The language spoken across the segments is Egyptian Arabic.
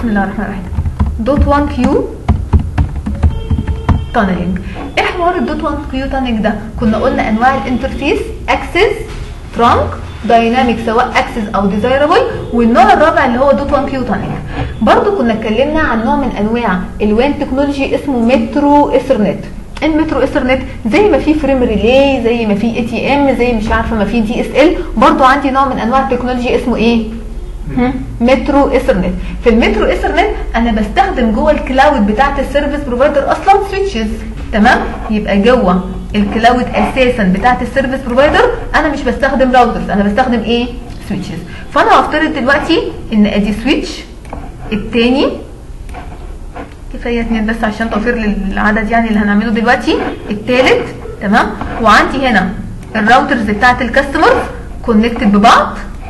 بسم الله الرحمن الرحيم دوت 1 كيو تانلينج ايه حوار الدوت 1 كيو تانلينج ده كنا قلنا انواع الانترفيس اكسس ترانك دايناميك سواء اكسس او ديزايربل والنوع الرابع اللي هو دوت 1 كيو تانلينج برضو كنا اتكلمنا عن نوع من انواع الوان تكنولوجي اسمه مترو ايثرنت المترو ايثرنت زي ما في فريم ريلي زي ما في اي تي ام زي مش عارفه ما في دي اس ال برضو عندي نوع من انواع التكنولوجي اسمه ايه مترو ايثرنت في المترو ايثرنت انا بستخدم جوه الكلاود بتاعه السيرفيس بروفايدر اصلا سويتشز تمام يبقى جوه الكلاود اساسا بتاعه السيرفيس بروفايدر انا مش بستخدم راوترز انا بستخدم ايه سويتشز فانا هفترض دلوقتي ان ادي سويتش التاني كفايه اتنين بس عشان توفير للعدد يعني اللي هنعمله دلوقتي التالت تمام وعندي هنا الراوترز بتاعه الكاستمرز كونكتد ببعض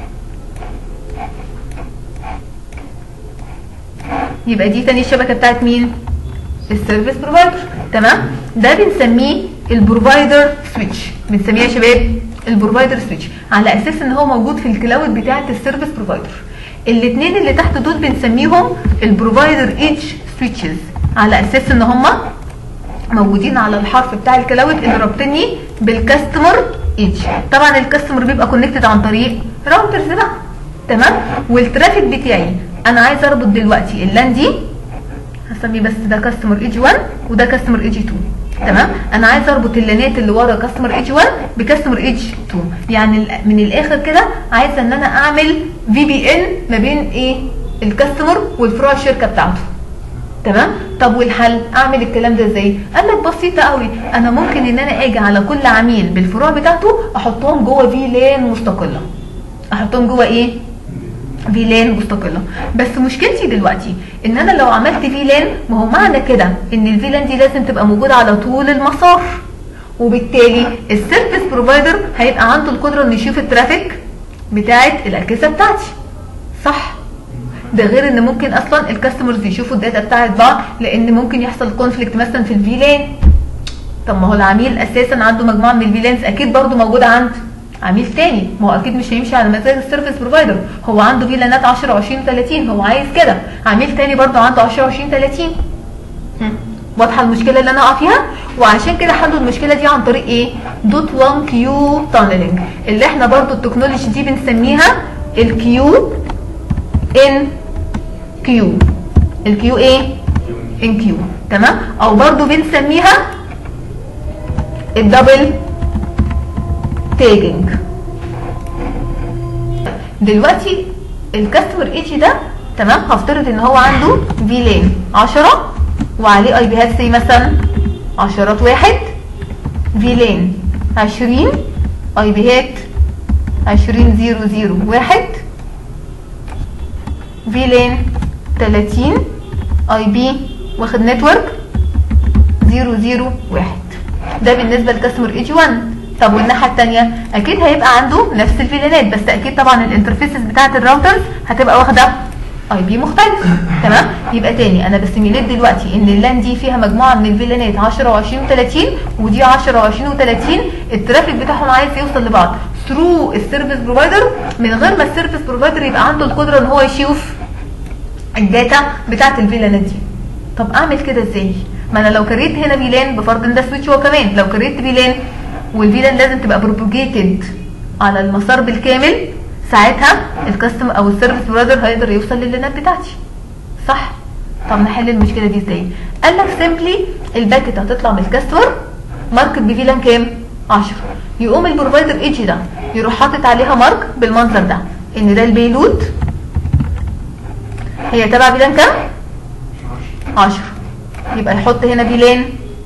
يبقى دي تاني الشبكه بتاعت مين السيرفيس بروفايدر تمام ده بنسميه البروفايدر سويتش بنسميه يا شباب البروفايدر سويتش على اساس ان هو موجود في الكلاود بتاعه السيرفيس بروفايدر الاثنين اللي تحت دول بنسميهم البروفايدر ايدج سويتشز على اساس ان هم موجودين على الحرف بتاع الكلاود اللي رابطني بالكاستمر ايدج طبعا الكاستمر بيبقى كونكتد عن طريق راوترز بقى تمام والترافيك بتاعي انا عايز اربط دلوقتي اللان دي هسميه بس ده كاستمر ايدج 1 وده كاستمر ايدج 2 تمام انا عايز اربط اللانات اللي ورا كاستمر ايدج 1 بكاستمر ايدج 2 يعني من الاخر كده عايزه ان انا اعمل في بي ان ما بين ايه الكاستمر والفروع الشركه بتاعته تمام طب والحل اعمل الكلام ده ازاي قال لك بسيطه قوي انا ممكن ان انا اجي على كل عميل بالفروع بتاعته احطهم جوه في لان مستقله احطهم جوه ايه في لان مستقله بس مشكلتي دلوقتي ان انا لو عملت في لان ما هو معنى كده ان الفي لان دي لازم تبقى موجوده على طول المسار وبالتالي السيرفيس بروفايدر هيبقى عنده القدره انه يشوف الترافيك بتاعه الاجهزه بتاعتي صح ده غير ان ممكن اصلا الكاستمرز يشوفوا الداتا بتاعت بعض لان ممكن يحصل كونفليكت مثلا في الفي لان طب ما هو العميل اساسا عنده مجموعه من الفي لانز اكيد برضو موجوده عند عميل تاني ما هو اكيد مش هيمشي على مزاج السيرفيس بروفايدر هو عنده فيلانات 10 20 30 هو عايز كده عميل تاني برضه عنده 10 20 30 واضحه المشكله اللي انا اقع فيها وعشان كده حلوا المشكله دي عن طريق ايه دوت 1 كيو تانلينج اللي احنا برضه التكنولوجي دي بنسميها الكيو ان كيو الكيو ايه ان كيو تمام او برضه بنسميها الدبل تاجنج دلوقتي الكاستمر ايدج ده تمام هفترض ان هو عنده في لين 10 وعليه اي بيهات سي مثلا عشرات واحد في لين 20 اي بيهات 20 0 0 1 في لين 30 اي بي واخد نتورك 0 0 1 ده بالنسبه لكاستمر ايدج 1 طب والناحيه الثانيه اكيد هيبقى عنده نفس الفيلانات بس اكيد طبعا الانترفيسز بتاعه الراوترز هتبقى واخده اي بي مختلف تمام يبقى تاني انا بسيميليت دلوقتي ان اللان دي فيها مجموعه من الفيلانات 10 و20 و30 ودي 10 و20 و30 الترافيك بتاعهم عايز يوصل لبعض ثرو السيرفيس بروفايدر من غير ما السيرفيس بروفايدر يبقى عنده القدره ان هو يشوف الداتا بتاعه الفيلانات دي طب اعمل كده ازاي ما انا لو كريت هنا فيلان بفرض ان ده سويتش هو كمان لو كريت فيلان والفيلان لازم تبقى بروبوجيتد على المسار بالكامل ساعتها الكاستم او السيرفيس بروفايدر هيقدر يوصل لللينات بتاعتي صح طب نحل المشكله دي ازاي قال لك سيمبلي الباكت هتطلع من الكاستمر ماركت بفيلان كام 10 يقوم البروفايدر ايدج ده يروح حاطط عليها مارك بالمنظر ده ان ده البيلود هي تبع فيلان كام 10 يبقى يحط هنا فيلان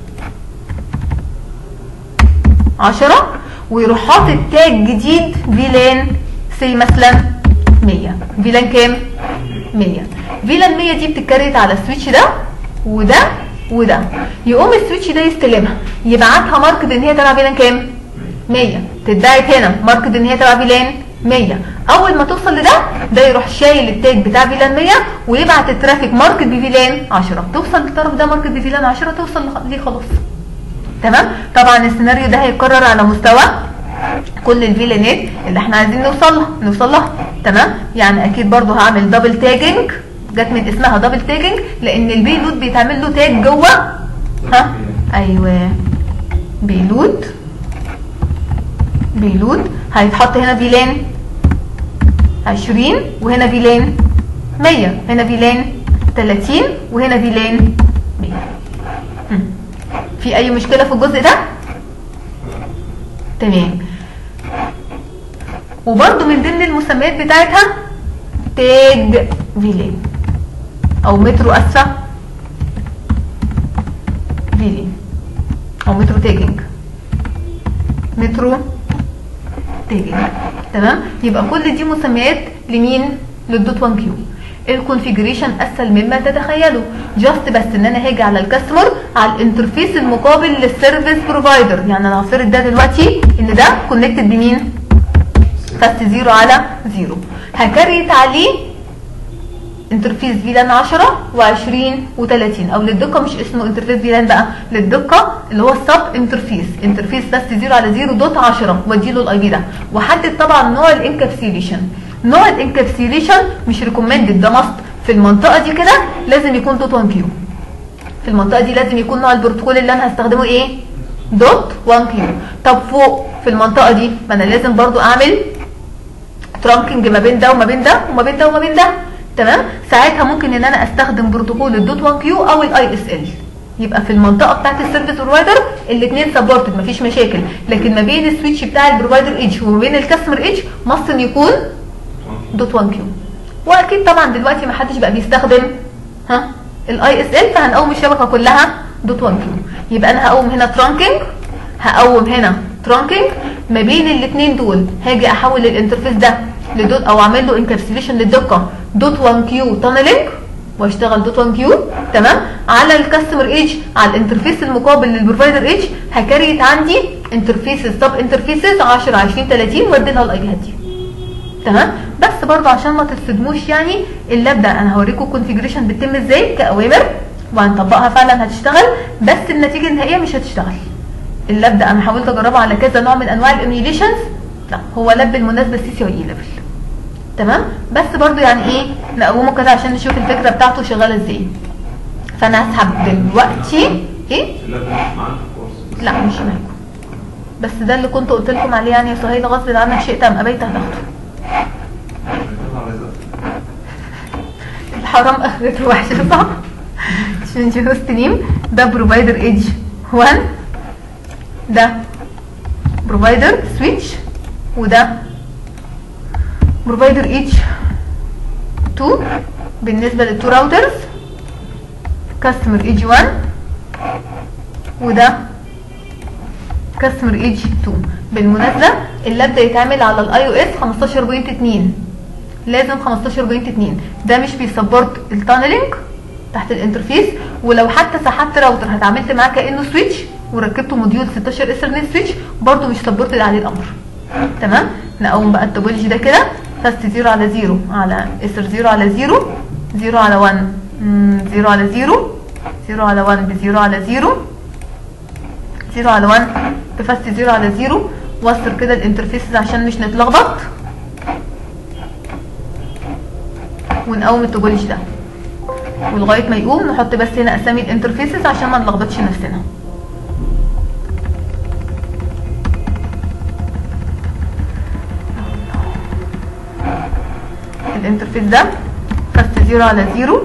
10 ويروح حاطط تاج جديد فيلان سي مثلا 100 فيلان كام 100 فيلان 100 دي بتتكريت على السويتش ده وده وده يقوم السويتش ده يستلمها يبعتها ماركت ان هي تبع فيلان كام 100 تتبعت هنا ماركت ان هي تبع فيلان 100 اول ما توصل لده ده يروح شايل التاج بتاع فيلان 100 ويبعت الترافيك ماركت بفيلان 10 توصل للطرف ده ماركت بفيلان 10 توصل ليه خلاص تمام طبعا السيناريو ده هيتكرر على مستوى كل الفيلانات اللي احنا عايزين نوصل لها نوصل لها تمام يعني اكيد برضو هعمل دبل تاجنج جت من اسمها دبل تاجنج لان البيلود بيتعمل له تاج جوه ها ايوه بيلود بيلود هيتحط هنا فيلان 20 وهنا فيلان 100 هنا فيلان 30 وهنا فيلان 100 مم. في اي مشكله في الجزء ده تمام وبرده من ضمن المسميات بتاعتها تاج فيلان او مترو اسفة فيلين او مترو تاجنج مترو تاجنج تمام يبقى كل دي مسميات لمين للدوت 1 كيو الكونفيجريشن اسهل مما تتخيلوا جاست بس ان انا هاجي على الكاستمر على الانترفيس المقابل للسيرفيس بروفايدر يعني انا هفترض ده دلوقتي ان ده كونكتد بمين فاست زيرو على زيرو هكريت عليه انترفيس فيلان 10 و20 و30 او للدقه مش اسمه انترفيس فيلان بقى للدقه اللي هو السب انترفيس انترفيس بس 0 على 0 دوت 10 وادي له الاي بي ده وحدد طبعا نوع الانكابسيليشن نوع الانكابسيليشن مش ريكومندد ده ماست في المنطقه دي كده لازم يكون دوت 1 كيو في المنطقه دي لازم يكون نوع البروتوكول اللي انا هستخدمه ايه دوت 1 كيو طب فوق في المنطقه دي ما انا لازم برضو اعمل ترانكينج ما بين ده وما بين ده وما بين ده وما بين ده تمام ساعتها ممكن ان انا استخدم بروتوكول الدوت 1 كيو او الاي اس ال يبقى في المنطقه بتاعت السيرفيس بروفايدر الاثنين سبورتد مفيش مشاكل لكن ما بين السويتش بتاع البروفايدر ايدج وما بين الكاستمر ايدج مصن يكون دوت 1 كيو واكيد طبعا دلوقتي ما حدش بقى بيستخدم ها الاي اس ال فهنقوم الشبكه كلها دوت 1 كيو يبقى انا هقوم هنا ترانكينج هقوم هنا ترانكينج ما بين الاثنين دول هاجي احول الانترفيس ده لدوت او اعمل له انكابسيليشن للدقه دوت 1 كيو تانلينج واشتغل دوت 1 كيو تمام على الكاستمر ايدج على الانترفيس المقابل للبروفايدر ايدج هكريت عندي انترفيسز سب انترفيسز 10 20 30 وادي لها الاي دي تمام بس برضه عشان ما تصدموش يعني اللاب ده انا هوريكم الكونفيجريشن بتتم ازاي كاوامر وهنطبقها فعلا هتشتغل بس النتيجه النهائيه مش هتشتغل اللاب ده انا حاولت اجربه على كذا نوع من انواع الايميوليشنز لا هو لاب بالمناسبه سي سي اي ليفل تمام بس برضو يعني ايه نقومه كده عشان نشوف الفكره بتاعته شغاله ازاي فانا هسحب دلوقتي ايه اللاب مش معاك في الكورس لا مش معاكم بس ده اللي كنت قلت لكم عليه يعني يا سهيل غصب عنك شئت ام ابيت هتاخده الحرام اخرته وحشه صح عشان نشوف هوست نيم ده بروفايدر ايدج 1 ده بروفايدر سويتش وده بروفايدر ايدج 2 بالنسبه للتو راوترز كاستمر ايدج 1 وده كاستمر ايدج 2 بالمناسبه اللاب ده يتعمل على الاي او اس 15.2 لازم 15.2 ده مش بيسبورت التانلينج تحت الانترفيس ولو حتى سحبت راوتر اتعاملت معاه كانه سويتش وركبته موديول 16 ايثرنت سويتش برده مش سبورتد عليه الامر تمام نقوم بقى التوبولوجي ده كده فاست 0 على 0 على ايثر 0 على 0 0 على 1 0 على 0 0 على 1 ب 0 على 0 0 على 1 بفاست 0 على 0 وصل كده الانترفيسز عشان مش نتلخبط ونقوم التوبولوجي ده ولغايه ما يقوم نحط بس هنا اسامي الانترفيسز عشان ما نلخبطش نفسنا الانترفيس ده فاست 0 على 0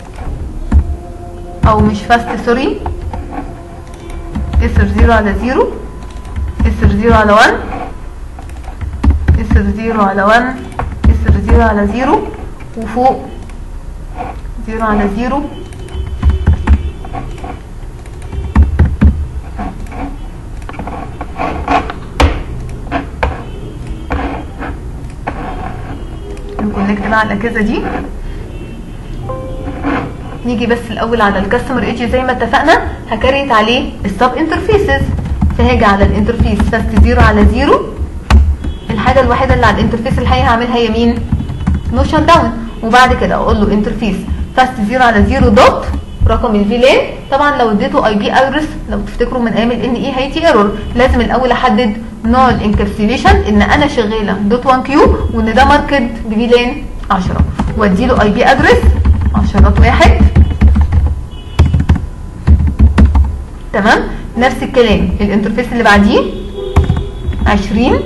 او مش فاست سوري اسر 0 على 0 اسر 0 على 1 اسر 0 على 1 اسر 0 على 0 وفوق 0 على 0 نكونكت بقى على الاجهزه دي نيجي بس الاول على الكاستمر ايدج زي ما اتفقنا هكريت عليه السب انترفيسز فهاجي على الانترفيس فاست 0 على 0 الحاجه الوحيده اللي على الانترفيس الحقيقه هعملها هي مين نو شات داون وبعد كده اقول له انترفيس فاست 0 على 0 دوت رقم الفيلان طبعا لو اديته اي بي ادرس لو تفتكروا من ايام الان اي هيتي ايرور لازم الاول احدد نوع الانكابسيليشن ان انا شغاله دوت 1 كيو وان ده ماركت بفيلان 10 وادي له اي بي ادرس عشرات واحد تمام نفس الكلام الانترفيس اللي بعديه 20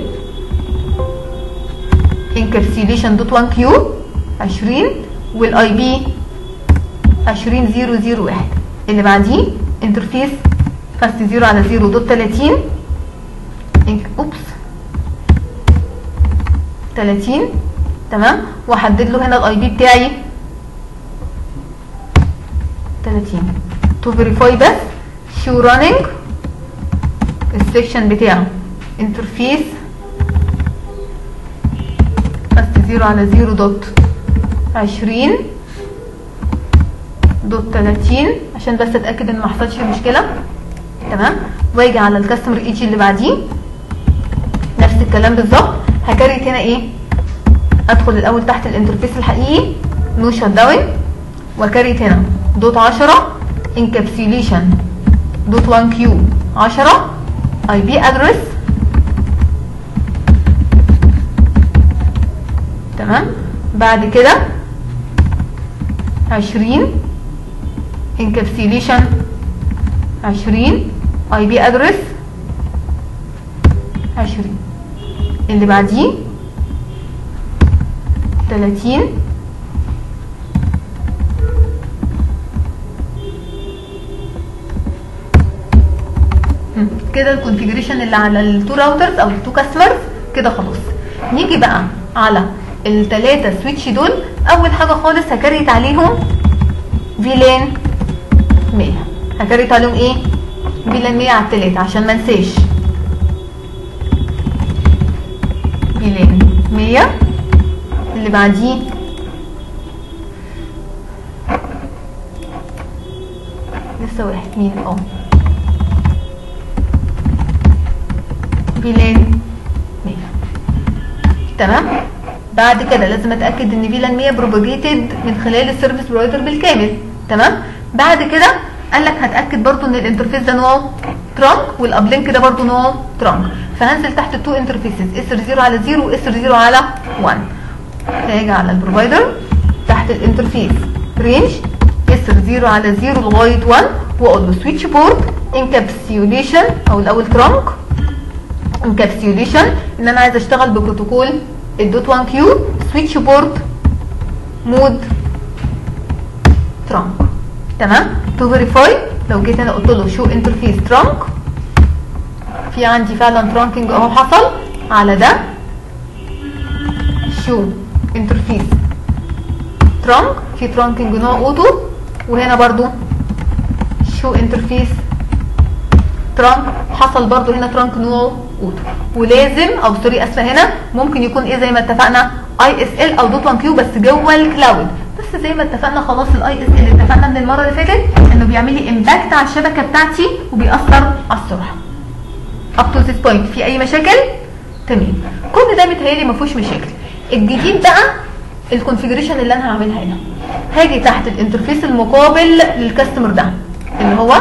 انكابسيليشن دوت 1 كيو 20 والاي بي 20001 اللي بعديه انترفيس فاست 0 على 0 دوت 30 إنك- اوبس 30 تمام واحدد له هنا الاي بي بتاعي 30 تو فيريفاي بس شو راننج السكشن بتاعه انترفيس فاست 0 على 0 دوت 20 دوت 30 عشان بس اتاكد ان ما حصلش مشكله تمام واجي على الكاستمر ايجي اللي بعديه نفس الكلام بالظبط هكريت هنا ايه ادخل الاول تحت الانترفيس الحقيقي نو شات داون وكريت هنا دوت 10 انكابسيليشن دوت 1 كيو 10 اي بي ادرس تمام بعد كده 20 انكابسيليشن 20 اي بي ادرس 20 اللي بعديه 30 مم. كده الكونفيجريشن اللي على التو راوترز او التو كاستمرز كده خلاص نيجي بقى على الثلاثه سويتش دول اول حاجه خالص هكريت عليهم فيلان 100 هكريت عليهم ايه فيلان 100 على الثلاثه عشان ما انساش فيلان 100 اللي بعديه لسه واحد مين اه فيلان 100 تمام بعد كده لازم اتاكد ان فيلان 100 بروباجيتد من خلال السيرفيس بروفايدر بالكامل تمام بعد كده قال لك هتاكد برضو ان الانترفيس ده نوع ترانك والابلينك ده برضو نوع ترانك فهنزل تحت التو انترفيسز اس 0 على 0 واس 0 على 1 هاجي على البروفايدر تحت الانترفيس رينج اس 0 على 0 لغايه 1 واقول له سويتش بورد انكابسيوليشن او الاول ترانك انكابسيوليشن ان انا عايزه اشتغل ببروتوكول الدوت 1 كيو سويتش بورد مود ترانك تمام تو فيريفاي لو جيت انا قلت له شو انترفيس ترانك في عندي فعلا ترانكينج اهو حصل على ده شو انترفيس ترانك في ترانكينج نوع اوتو وهنا برضو شو انترفيس ترانك حصل برضو هنا ترانك نوع اوتو ولازم او سوري اسفه هنا ممكن يكون ايه زي ما اتفقنا اي اس ال او دوت 1 كيو بس جوه الكلاود بس زي ما اتفقنا خلاص الاي اس ال اتفقنا من المره اللي فاتت انه بيعمل لي امباكت على الشبكه بتاعتي وبيأثر على السرعه اب تو ذيس بوينت في اي مشاكل تمام كل ده متهيألي ما فيهوش مشاكل الجديد بقى الكونفيجريشن اللي انا هعملها هنا هاجي تحت الانترفيس المقابل للكاستمر ده اللي هو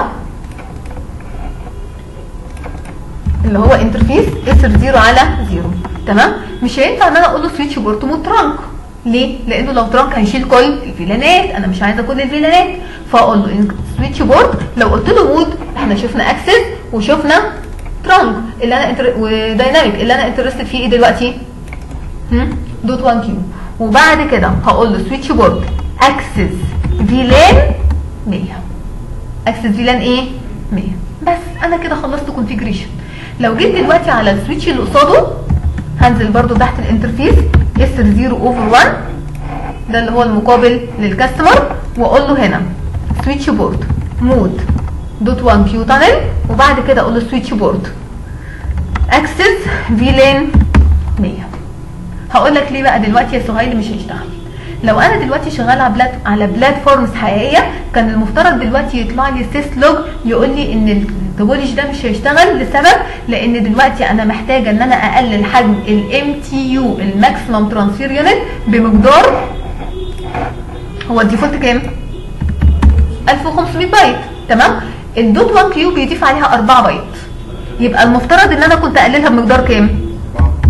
اللي هو انترفيس اس 0 على 0 تمام مش هينفع ان انا اقول له سويتش بورت مود ترانك ليه؟ لانه لو ترانك هيشيل كل الفيلانات انا مش عايزه كل الفيلانات فاقول له سويتش بورت لو قلت له مود احنا شفنا اكسس وشفنا ترانك اللي انا انتر... ودايناميك اللي انا انترستد فيه ايه دلوقتي؟ هم؟ دوت 1 كيو وبعد كده هقول له سويتش بورت اكسس فيلان 100 اكسس فيلان ايه 100 بس انا كده خلصت كونفيجريشن لو جيت دلوقتي على السويتش اللي قصاده هنزل برضو تحت الانترفيس اس 0 اوفر 1 ده اللي هو المقابل للكاستمر واقول له هنا سويتش بورت مود دوت 1 كيو تانل وبعد كده اقول له سويتش بورت اكسس فيلان 100 هقول لك ليه بقى دلوقتي يا سهيل مش هيشتغل لو انا دلوقتي شغاله على بلات على بلاتفورمز حقيقيه كان المفترض دلوقتي يطلع لي سيس لوج يقول لي ان التوبولوج ده مش هيشتغل لسبب لان دلوقتي انا محتاجه ان انا اقلل حجم الام تي يو الماكسيمم ترانسفير يونت بمقدار هو الديفولت كام 1500 بايت تمام الدوت 1 كيو بيضيف عليها 4 بايت يبقى المفترض ان انا كنت اقللها بمقدار كام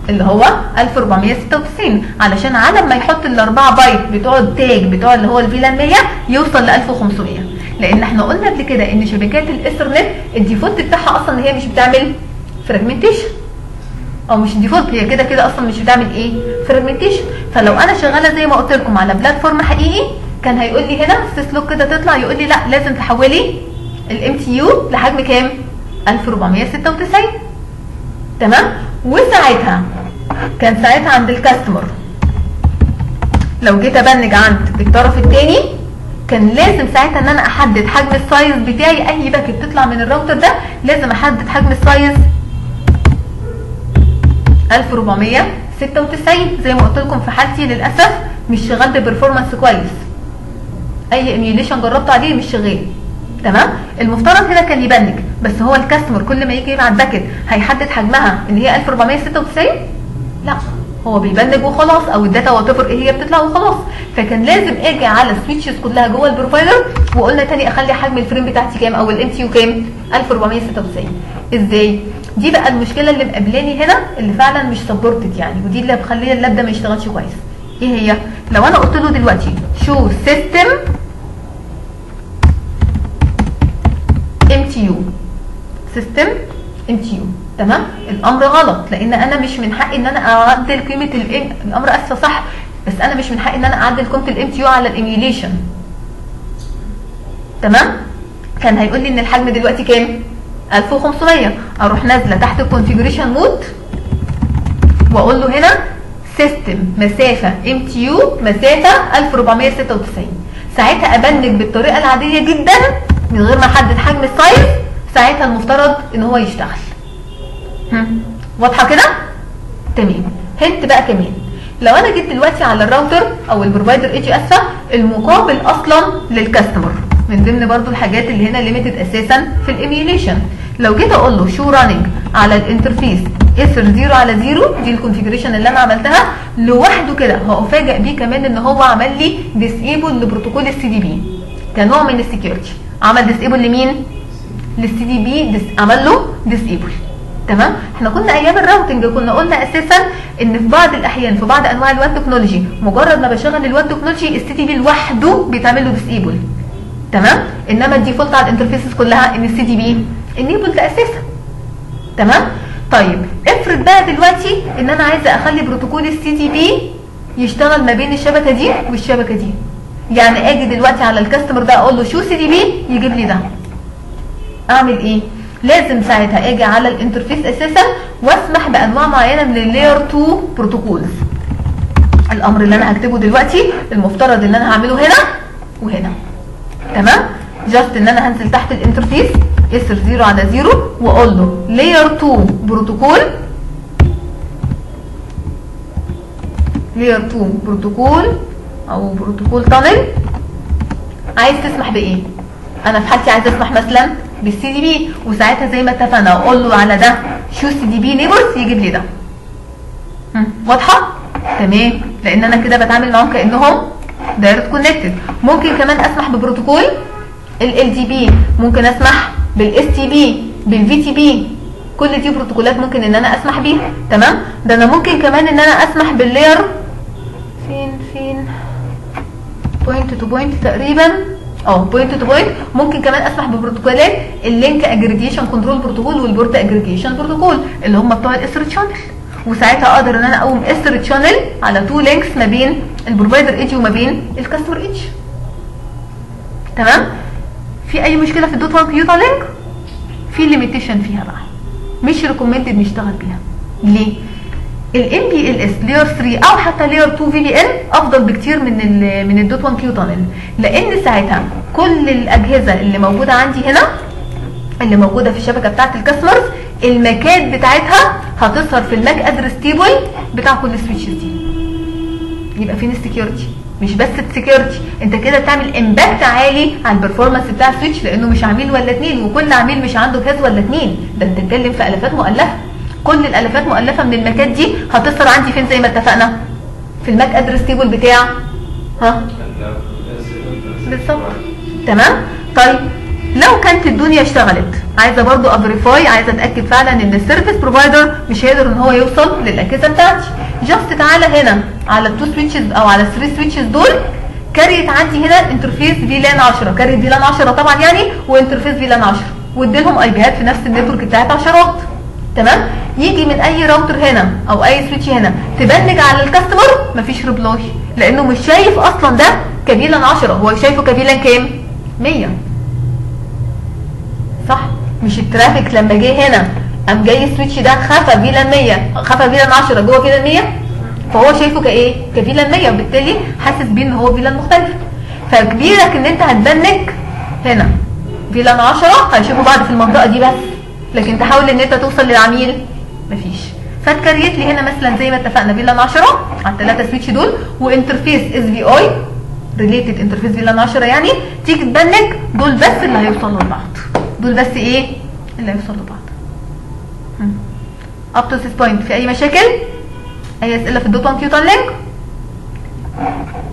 اللي هو 1496 علشان على ما يحط الاربعه بايت بتوع التاج بتوع اللي هو الفيلان 100 يوصل ل 1500 لان احنا قلنا قبل كده ان شبكات الايثرنت الديفولت بتاعها اصلا ان هي مش بتعمل فراجمنتيشن او مش ديفولت هي كده كده اصلا مش بتعمل ايه فراجمنتيشن فلو انا شغاله زي ما قلت لكم على بلاتفورم حقيقي كان هيقول لي هنا سيسلوك كده تطلع يقول لي لا لازم تحولي الام تي يو لحجم كام 1496 تمام وساعتها كان ساعتها عند الكاستمر لو جيت ابنج عند الطرف الثاني كان لازم ساعتها ان انا احدد حجم السايز بتاعي اي باكت تطلع من الراوتر ده لازم احدد حجم السايز 1496 زي ما قلت لكم في حالتي للاسف مش شغال ببرفورمانس كويس اي ايميوليشن جربت عليه مش شغال تمام المفترض هنا كان يبنج بس هو الكاستمر كل ما يجي يبعت باكت هيحدد حجمها ان هي 1496 لا هو بيبنج وخلاص او الداتا وات ايه هي بتطلع وخلاص فكان لازم اجي على السويتشز كلها جوه البروفايلر وقلنا تاني اخلي حجم الفريم بتاعتي كام او الام تي يو كام 1496 ازاي دي بقى المشكله اللي مقابلاني هنا اللي فعلا مش سبورتد يعني ودي اللي مخليه اللاب ده ما يشتغلش كويس ايه هي لو انا قلت له دلوقتي شو سيستم ام تي يو سيستم ام تي يو تمام الامر غلط لان انا مش من حقي ان انا اعدل قيمه الام الامر اسفه صح بس انا مش من حقي ان انا اعدل قيمه الام تي يو على الايميوليشن تمام كان هيقول لي ان الحجم دلوقتي كام 1500 اروح نازله تحت الكونفيجريشن مود واقول له هنا سيستم مسافه ام تي يو مسافه 1496 ساعتها ابنج بالطريقه العاديه جدا من غير ما احدد حجم السايز ساعتها المفترض ان هو يشتغل هم، واضحه كده تمام هنت بقى كمان لو انا جيت دلوقتي على الراوتر او البروفايدر اي جي اسفه المقابل اصلا للكاستمر من ضمن برضو الحاجات اللي هنا ليميتد اساسا في الايميوليشن لو جيت اقول له شو راننج على الانترفيس اسر 0 على 0 دي الكونفيجريشن اللي انا عملتها لوحده كده هافاجئ بيه كمان ان هو عمل لي ديسيبل لبروتوكول السي دي بي كنوع من السكيورتي عمل ديسيبل لمين للسي دي بي ديس عمل له ديسيبل تمام احنا كنا ايام الراوتنج كنا قلنا اساسا ان في بعض الاحيان في بعض انواع الوان تكنولوجي مجرد ما بشغل الوان تكنولوجي السي دي بي لوحده بيتعمل له ديسيبل تمام انما الديفولت على الانترفيسز كلها ان السي دي بي انيبلد اساسا تمام طيب افرض بقى دلوقتي ان انا عايزه اخلي بروتوكول السي دي بي يشتغل ما بين الشبكه دي والشبكه دي يعني اجي دلوقتي على الكاستمر ده اقول له شو سي دي بي يجيب لي ده اعمل ايه لازم ساعتها اجي على الانترفيس اساسا واسمح بانواع معينه من اللاير 2 بروتوكولز الامر اللي انا هكتبه دلوقتي المفترض ان انا هعمله هنا وهنا تمام جاست ان انا هنزل تحت الانترفيس اسر 0 على 0 واقول له لاير 2 بروتوكول لاير 2 بروتوكول او بروتوكول تانل عايز تسمح بايه انا في حالتي عايز اسمح مثلا بالسي دي بي وساعتها زي ما اتفقنا اقول له على ده شو سي دي بي نيبرز يجيب لي ده هم، واضحه تمام لان انا كده بتعامل معاهم كانهم دايركت كونكتد ممكن كمان اسمح ببروتوكول ال ال دي بي ممكن اسمح بالاس تي بي بالفي تي بي كل دي بروتوكولات ممكن ان انا اسمح بيها تمام ده انا ممكن كمان ان انا اسمح باللاير فين فين بوينت تو بوينت تقريبا اه بوينت تو بوينت ممكن كمان اسمح ببروتوكولات اللينك اجريجيشن كنترول بروتوكول والبورت اجريجيشن بروتوكول اللي هم بتوع الاسر تشانل وساعتها اقدر ان انا اقوم اسر تشانل على تو لينكس ما بين البروفايدر ايدج وما بين الكاستمر ايدج تمام في اي مشكله في الدوت 1 كيوتا لينك في ليميتيشن فيها بقى مش ريكومندد نشتغل بيها ليه الام بي ال اس لاير 3 او حتى لاير 2 في بي ان افضل بكتير من ال من الدوت 1 كيو تانل لان ساعتها كل الاجهزه اللي موجوده عندي هنا اللي موجوده في الشبكه بتاعه الكاستمرز الماكات بتاعتها هتظهر في الماك ادرس تيبل بتاع كل السويتشز دي يبقى فين السكيورتي مش بس السكيورتي انت كده بتعمل امباكت عالي على البرفورمانس بتاع السويتش لانه مش عميل ولا اتنين وكل عميل مش عنده كذا ولا اتنين ده انت بتتكلم في الافات مؤلفه كل الالافات مؤلفه من الماكات دي هتظهر عندي فين زي ما اتفقنا في الماك ادرس تيبل بتاع ها بالظبط تمام طيب لو كانت الدنيا اشتغلت عايزه برضو افيريفاي عايزه اتاكد فعلا ان السيرفيس بروفايدر مش هيقدر ان هو يوصل للاجهزه بتاعتي جاست تعالى هنا على التو سويتشز او على الثري سويتشز دول كاريت عندي هنا انترفيس فيلان 10 كاريت فيلان 10 طبعا يعني وانترفيس فيلان 10 واديلهم اي بيات في نفس النتورك بتاعت عشرات تمام يجي من اي راوتر هنا او اي سويتش هنا تبنج على الكاستمر مفيش ريبلاي لانه مش شايف اصلا ده كفيلان 10 هو شايفه كفيلان كام 100 صح مش الترافيك لما جه هنا قام جاي السويتش ده خفى فيلان 100 خفى فيلان 10 جوه فيلان 100 فهو شايفه كايه كفيلان 100 وبالتالي حاسس بيه ان هو فيلان مختلف فكبيرك ان انت هتبنك هنا فيلان 10 هيشوفوا بعض في المنطقه دي بس لكن تحاول ان انت توصل للعميل مفيش فتكريت لي هنا مثلا زي ما اتفقنا فيلان 10 على الثلاثه سويتش دول وانترفيس اس في اي ريليتد انترفيس فيلان 10 يعني تيجي تبنك دول بس اللي هيوصلوا لبعض دول بس ايه اللي هيوصلوا لبعض اب تو ذس بوينت في اي مشاكل اي اسئله في الدوت 1 كيوتون لينك